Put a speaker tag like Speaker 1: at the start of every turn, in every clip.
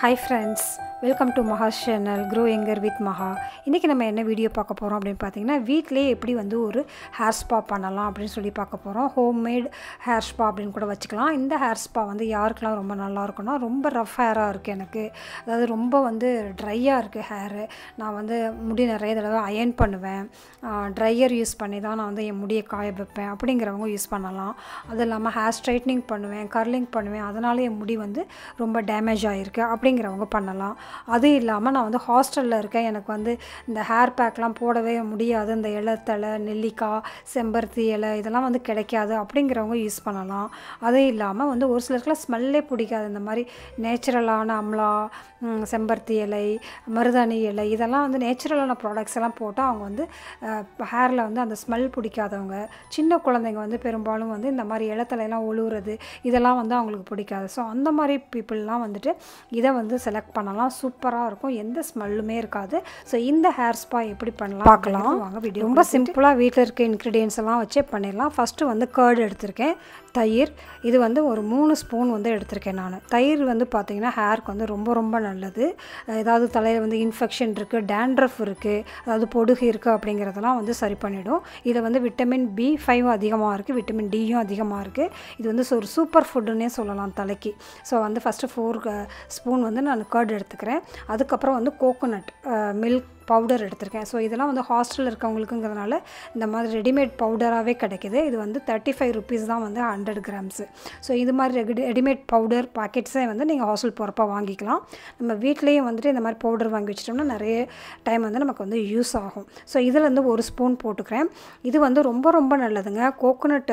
Speaker 1: hi friends welcome to Maha channel grow younger with Maha இன்றைக்கி நம்ம என்ன வீடியோ பார்க்க போகிறோம் அப்படின்னு பார்த்தீங்கன்னா வீட்டிலேயே எப்படி வந்து ஒரு ஹேர் ஸ்பா பண்ணலாம் அப்படின்னு சொல்லி பார்க்க போகிறோம் ஹோம்மேட் ஹேர் ஸ்பா அப்படின்னு கூட வச்சுக்கலாம் இந்த ஹேர் ஸ்பா வந்து யாருக்கெல்லாம் ரொம்ப நல்லா இருக்குன்னா ரொம்ப ரஃப் ஹேராக இருக்குது எனக்கு அதாவது ரொம்ப வந்து ட்ரையாக இருக்குது ஹேரு நான் வந்து முடி நிறைய தடவை அயன் பண்ணுவேன் ட்ரையர் யூஸ் பண்ணி தான் நான் வந்து என் முடியை காய வைப்பேன் அப்படிங்கிறவங்க யூஸ் பண்ணலாம் அது இல்லாமல் ஹேர் ஸ்ட்ரைட்னிங் பண்ணுவேன் கர்லிங் பண்ணுவேன் அதனால என் முடி வந்து ரொம்ப டேமேஜ் ஆகிருக்கு அப்படிங்கிறவங்க பண்ணலாம் அது இல்லாமல் நான் வந்து ஹாஸ்டலில் இருக்கேன் எனக்கு வந்து இந்த ஹேர் பேக்லாம் போடவே முடியாது இந்த இலத்தலை நெல்லிக்காய் செம்பருத்தி இலை இதெல்லாம் வந்து கிடைக்காது அப்படிங்கிறவங்க யூஸ் பண்ணலாம் அது இல்லாமல் வந்து ஒரு சிலருக்குலாம் ஸ்மெல்லே பிடிக்காது இந்த மாதிரி நேச்சுரலான அம்லா ம், செம்பருத்தி இலை மருதாணி இலை இதெல்லாம் வந்து நேச்சுரலான ப்ராடக்ட்ஸ் எல்லாம் போட்டால் அவங்க வந்து ஹேரில் வந்து அந்த ஸ்மெல் பிடிக்காதவங்க சின்ன குழந்தைங்க வந்து பெரும்பாலும் வந்து இந்த மாதிரி இலத்தலையெல்லாம் ஒழுகுறது இதெல்லாம் வந்து அவங்களுக்கு பிடிக்காது ஸோ அந்த மாதிரி பீப்புளெலாம் வந்துட்டு இதை வந்து செலக்ட் பண்ணலாம் சூப்பராக இருக்கும் எந்த ஸ்மெல்லுமே இருக்காது ஸோ இந்த ஹேர் ஸ்பா எப்படி பண்ணலாம் பார்க்கலாம் வாங்க வீடியோ ரொம்ப சிம்பிளாக வீட்டில் இருக்க இன்க்ரீடியன்ஸ் எல்லாம் வச்சே பண்ணிடலாம் ஃபஸ்ட்டு வந்து கேர்டு எடுத்திருக்கேன் தயிர் இது வந்து ஒரு மூணு ஸ்பூன் வந்து எடுத்திருக்கேன் நான் தயிர் வந்து பார்த்திங்கன்னா ஹேருக்கு வந்து ரொம்ப ரொம்ப நல்லது ஏதாவது தலையில் வந்து இன்ஃபெக்ஷன் இருக்குது டேண்ட்ரஃப் இருக்குது அதாவது பொடுகு இருக்குது அப்படிங்கிறதெல்லாம் வந்து சரி பண்ணிடும் இதில் வந்து விட்டமின் பி ஃபைவ் அதிகமாக இருக்குது விட்டமின் டியும் அதிகமாக இருக்குது இது வந்து ஒரு சூப்பர் ஃபுட்டுன்னே சொல்லலாம் தலைக்கு ஸோ வந்து ஃபஸ்ட்டு ஃபோர் ஸ்பூன் வந்து நான் கர்ட் எடுத்துக்கிறேன் அதுக்கப்புறம் வந்து கோகோனட் மில்க் பவுடர் எடுத்திருக்கேன் ஸோ இதெல்லாம் வந்து ஹாஸ்டலில் இருக்கவங்களுக்குங்கிறதுனால இந்த மாதிரி ரெடிமேட் பவுடராகவே கிடைக்கிது இது வந்து தேர்ட்டி ஃபைவ் ருபீஸ் தான் வந்து ஹண்ட்ரட் கிராம்ஸு ஸோ இது மாதிரி ரெடி ரெடிமேட் பவுடர் பாக்கெட்ஸே வந்து நீங்கள் ஹாஸ்டல் போகிறப்ப வாங்கிக்கலாம் நம்ம வீட்லேயும் வந்துட்டு இந்த மாதிரி பவுடர் வாங்கி வச்சிட்டோம்னா நிறைய டைம் வந்து நமக்கு வந்து யூஸ் ஆகும் ஸோ இதில் வந்து ஒரு ஸ்பூன் போட்டுக்கிறேன் இது வந்து ரொம்ப ரொம்ப நல்லதுங்க கோகோனட்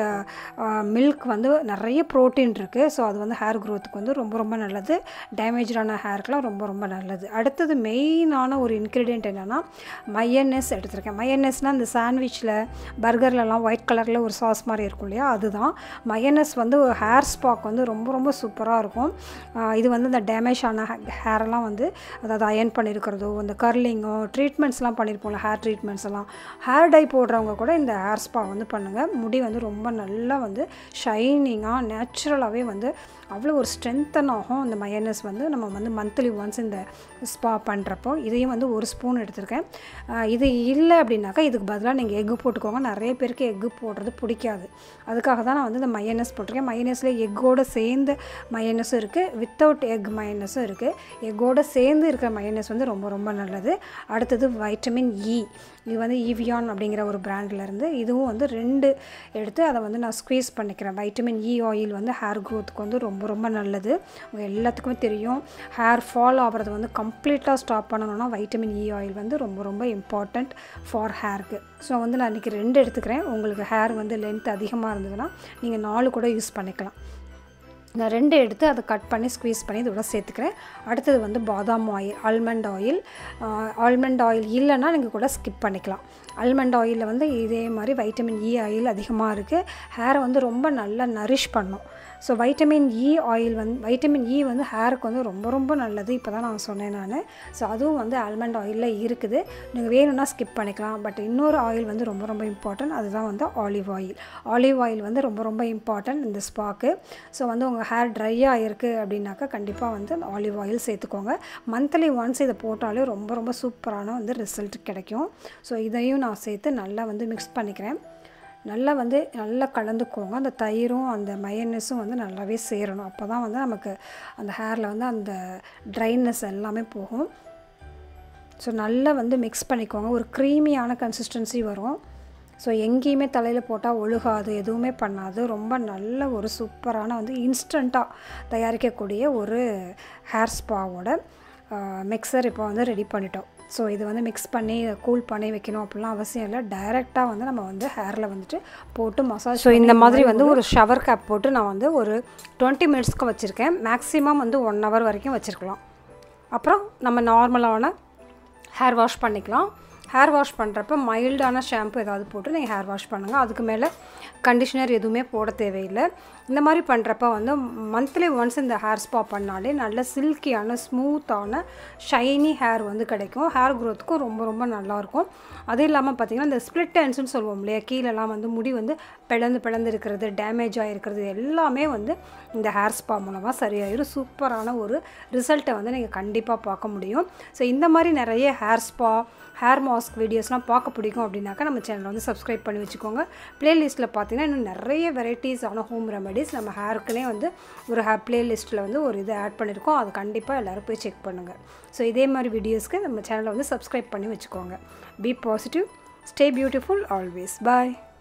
Speaker 1: மில்க் வந்து நிறைய ப்ரோட்டீன் இருக்குது ஸோ அது வந்து ஹேர் க்ரோத்துக்கு வந்து ரொம்ப ரொம்ப நல்லது டேமேஜான ஹேருக்குலாம் ரொம்ப ரொம்ப நல்லது அடுத்தது மெயினான ஒரு இன்க்ரீடியன்ட் என்னென்னா மயனஸ் எடுத்திருக்கேன் மயனஸ்னால் இந்த சாண்ட்விச்சில் பர்கர்லலாம் ஒயிட் கலரில் ஒரு சாஸ் மாதிரி இருக்கும் இல்லையா அதுதான் மயனஸ் வந்து ஒரு ஹேர் ஸ்பாக் வந்து ரொம்ப ரொம்ப சூப்பராக இருக்கும் ஆஹ் இது வந்து இந்த டேமேஜ் ஆன ஹேரெல்லாம் வந்து அதாவது அயன் பண்ணியிருக்கிறதோ இந்த கர்லிங்கோ ட்ரீட்மெண்ட்ஸ்லாம் பண்ணியிருப்போம்ல ஹேர் ட்ரீட்மெண்ட்ஸ் எல்லாம் ஹேர் டை போடுறவங்க கூட இந்த ஹேர் ஸ்பா வந்து பண்ணுங்கள் முடி வந்து ரொம்ப நல்லா வந்து ஷைனிங்காக நேச்சுரலாகவே வந்து அவ்வளோ ஒரு ஸ்ட்ரென்த்தன் ஆகும் இந்த மயனஸ் வந்து நம்ம வந்து மந்த்லி ஒன்ஸ் இந்த ஸ்பா பண்ணுறப்போ இதையும் வந்து ஒரு ஸ்பூன் எடுத்திருக்கேன் ஆஹ் இது இல்லை அப்படின்னாக்கா இதுக்கு பதிலாக நீங்கள் எக்கு போட்டுக்கோங்க நிறைய பேருக்கு எக்கு போடுறது பிடிக்காது அதுக்காக தான் நான் வந்து இந்த மயனஸ் போட்டிருக்கேன் மயனஸில் எக்கோடு சேர்ந்த மயனஸும் இருக்குது வித்தவுட் எக் மயனஸும் இருக்குது எக்கோடு சேர்ந்து இருக்கிற மயனஸ் வந்து ரொம்ப ரொம்ப நல்லது அடுத்தது வைட்டமின் இ இது வந்து ஈவியான் அப்படிங்கிற ஒரு பிராண்ட்லேருந்து இதுவும் வந்து ரெண்டு எடுத்து அதை வந்து நான் ஸ்க்வீஸ் பண்ணிக்கிறேன் வைட்டமின் இ ஆயில் வந்து ஹேர் க்ரோத்துக்கு வந்து ரொம்ப ரொம்ப நல்லது உங்கள் எல்லாத்துக்குமே தெரியும் ஹேர் ஃபால் ஆகிறது வந்து கம்ப்ளீட்டாக ஸ்டாப் பண்ணணும்னா வைட்டமின் இ ஆயில் வந்து ரொம்ப ரொம்ப இம்பார்ட்டண்ட் ஃபார் ஹேருக்கு ஸோ வந்து நான் இன்றைக்கி ரெண்டு எடுத்துக்கிறேன் உங்களுக்கு ஹேர் வந்து லென்த் அதிகமாக இருந்ததுன்னா நீங்கள் நாலு கூட யூஸ் பண்ணிக்கலாம் நான் ரெண்டு எடுத்து அதை கட் பண்ணி ஸ்க்வீஸ் பண்ணி இதோட சேர்த்துக்கிறேன் அடுத்தது வந்து பாதாம் oil almond oil almond oil இல்லைன்னா நீங்கள் கூட ஸ்கிப் பண்ணிக்கலாம் ஆல்மண்ட் ஆயிலில் வந்து இதே மாதிரி வைட்டமின் இ ஆயில் அதிகமாக இருக்குது ஹேரை வந்து ரொம்ப நல்லா நரிஷ் பண்ணும் ஸோ வைட்டமின் இ ஆயில் வந்து வைட்டமின் இ வந்து ஹேருக்கு வந்து ரொம்ப ரொம்ப நல்லது இப்போ தான் நான் சொன்னேன் நான் ஸோ அதுவும் வந்து ஆல்மண்ட் ஆயிலில் இருக்குது நீங்கள் வேணும்னா ஸ்கிப் பண்ணிக்கலாம் பட் இன்னொரு ஆயில் வந்து ரொம்ப ரொம்ப இம்பார்ட்டன்ட் அதுதான் வந்து ஆலிவ் ஆயில் ஆலிவ் ஆயில் வந்து ரொம்ப ரொம்ப இம்பார்ட்டன்ட் இந்த ஸ்பாக்கு ஸோ வந்து உங்கள் ஹேர் ட்ரையாக இருக்குது அப்படின்னாக்கா கண்டிப்பாக வந்து அந்த ஆலிவ் ஆயில் சேர்த்துக்கோங்க மந்த்லி ஒன்ஸ் இதை போட்டாலே ரொம்ப ரொம்ப சூப்பரான வந்து ரிசல்ட் கிடைக்கும் ஸோ இதையும் நான் சேர்த்து நல்லா வந்து மிக்ஸ் பண்ணிக்கிறேன் நல்லா வந்து நல்லா கலந்துக்கோங்க அந்த தயிரும் அந்த மயனஸும் வந்து நல்லாவே சேரணும் அப்போ தான் வந்து நமக்கு அந்த ஹேரில் வந்து அந்த ட்ரைனஸ் எல்லாமே போகும் ஸோ நல்லா வந்து மிக்ஸ் பண்ணிக்கோங்க ஒரு க்ரீமியான கன்சிஸ்டன்சி வரும் ஸோ எங்கேயுமே தலையில் போட்டால் ஒழுகாது எதுவுமே பண்ணாது ரொம்ப நல்ல ஒரு சூப்பரான வந்து இன்ஸ்டண்ட்டாக தயாரிக்கக்கூடிய ஒரு ஹேர் ஸ்பாவோட மிக்சர் இப்போ வந்து ரெடி பண்ணிட்டோம் ஸோ இது வந்து மிக்ஸ் பண்ணி கூல் பண்ணி வைக்கணும் அப்படிலாம் அவசியம் இல்லை டைரெக்டாக வந்து நம்ம வந்து ஹேரில் வந்துட்டு போட்டு மசாஜ் ஸோ இந்த மாதிரி வந்து ஒரு ஷவர் கேப் போட்டு நான் வந்து ஒரு டுவெண்ட்டி மினிட்ஸ்க்கு வச்சுருக்கேன் மேக்ஸிமம் வந்து ஒன் ஹவர் வரைக்கும் வச்சுருக்கலாம் அப்புறம் நம்ம நார்மலான ஹேர் வாஷ் பண்ணிக்கலாம் ஹேர் வாஷ் பண்ணுறப்ப மைல்டான ஷாம்பு ஏதாவது போட்டு நீங்கள் ஹேர் வாஷ் பண்ணுங்கள் அதுக்கு மேலே கண்டிஷனர் எதுவுமே போட தேவையில்லை இந்த மாதிரி பண்ணுறப்ப வந்து மந்த்லி ஒன்ஸ் இந்த ஹேர் ஸ்பா பண்ணாலே நல்ல சில்கியான ஸ்மூத்தான ஷைனி ஹேர் வந்து கிடைக்கும் ஹேர் க்ரோத்துக்கும் ரொம்ப ரொம்ப நல்லாயிருக்கும் அது இல்லாமல் பார்த்திங்கன்னா இந்த ஸ்ப்ளிட் ஹேண்ட்ஸ்னு சொல்லுவோம் இல்லையா கீழெல்லாம் வந்து முடி வந்து பிளந்து பிளந்து இருக்கிறது டேமேஜ் ஆகிருக்கிறது எல்லாமே வந்து இந்த ஹேர் ஸ்பா மூலமாக சரியாயிடும் சூப்பரான ஒரு ரிசல்ட்டை வந்து நீங்கள் கண்டிப்பாக பார்க்க முடியும் ஸோ இந்த மாதிரி நிறைய ஹேர் ஸ்பா ஹேர் மாஸ்க் வீடியோஸ்லாம் பார்க்க பிடிக்கும் அப்படின்னாக்கா நம்ம சேனலை வந்து சப்ஸ்கிரைப் பண்ணி வச்சுக்கோங்க ப்ளேலிஸ்ட்டில் பார்த்தீங்கன்னா இன்னும் நிறைய வெரைட்டிஸான ஹோம் ரெமெடிஸ் நம்ம ஹேருக்குனே வந்து ஒரு ஹே ப்ளேலிஸ்ட்டில் வந்து ஒரு இதை ஆட் பண்ணியிருக்கோம் அது கண்டிப்பாக எல்லோரும் போய் செக் பண்ணுங்கள் ஸோ இதே மாதிரி வீடியோஸ்க்கு நம்ம சேனலை வந்து சப்ஸ்கிரைப் பண்ணி வச்சுக்கோங்க be positive stay beautiful always bye